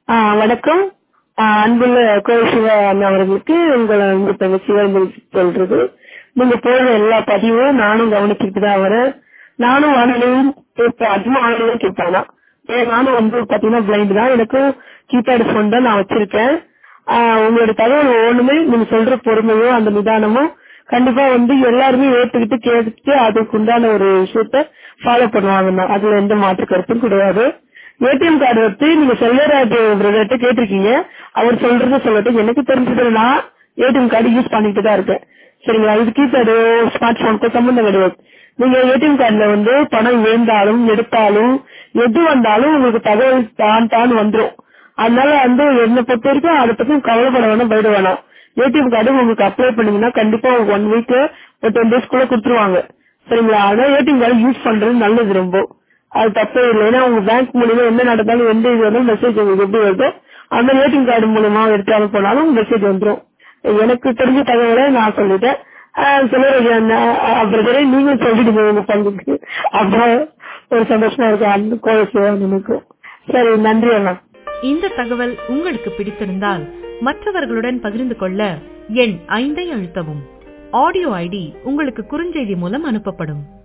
ஆ, வணக்கம் ஆ, அன்புள்ள கோசிவா அண்ணா அவர்களுக்கு உங்களை உங்க தங்கச்சிகள் சொல்றது நீங்க போடுற எல்லா பதிவும் நானும் கவனிச்சுட்டு தான் வரேன் நானும் வானொலியும் கேட்பேன் அதிகமா வானொலியும் கேட்பேன் ஏன் நானும் வந்து பாத்தீங்கன்னா பிளைண்ட் தான் எனக்கும் கீபேட் போன் தான் நான் வச்சிருக்கேன் ஆ, உங்களோட தகவல் ஒண்ணுமே நீங்க சொல்ற பொறுமையும் அந்த நிதானமும் கண்டிப்பா வந்து எல்லாருமே ஏத்துக்கிட்டு கேட்டுட்டு அதுக்கு உண்டான ஒரு விஷயத்த ஃபாலோ பண்ணுவாங்க அதுல எந்த மாற்று கருத்தும் கிடையாது ஏடிஎம் கார்டு வச்சு நீங்க செல்வராஜ் பிரதர்கிட்ட கேட்டிருக்கீங்க அவர் சொல்றத சொல்லட்டும் எனக்கு தெரிஞ்சதுல நான் ஏடிஎம் கார்டு யூஸ் பண்ணிட்டு தான் இருக்கேன் சரிங்களா இது கீபேடு ஸ்மார்ட் போனுக்கு சம்பந்தம் கிடையாது நீங்க ஏடிஎம் கார்டுல வந்து பணம் விழுந்தாலும் எடுத்தாலும் எது வந்தாலும் உங்களுக்கு தகவல் தான் தான் வந்துரும் அதனால வந்து என்னை பொறுத்த வரைக்கும் அதை பத்தி கவலைப்பட வேணாம் பயப்பட வேணாம் ஏடிஎம் கார்டு உங்களுக்கு அப்ளை பண்ணீங்கன்னா கண்டிப்பா ஒன் வீக் ஒரு டென் டேஸ்க்குள்ள கொடுத்துருவாங்க சரிங்களா அதான் ஏடிஎம் கார்டு யூஸ் பண்றது நல்லது ரொம்ப அது தப்பே இல்லை ஏன்னா உங்க பேங்க் மூலியமா என்ன நடந்தாலும் எந்த இது வந்தாலும் மெசேஜ் உங்களுக்கு எப்படி வருதோ அந்த ஏடிஎம் கார்டு மூலியமா எடுத்தாலும் போனாலும் மெசேஜ் வந்துரும் எனக்கு தெரிஞ்ச தகவலை நான் சொல்லிட்டேன் பிரதரே நீங்க சொல்லிடுங்க உங்க பங்குக்கு அப்புறம் ஒரு சந்தோஷமா இருக்கும் அந்த கோவில நினைக்கும் சரி நன்றி அண்ணா இந்த தகவல் உங்களுக்கு பிடித்திருந்தால் மற்றவர்களுடன் பகிர்ந்து கொள்ள எண் ஐந்தை அழுத்தவும் ஆடியோ ஐடி உங்களுக்கு குறுஞ்செய்தி மூலம் அனுப்பப்படும்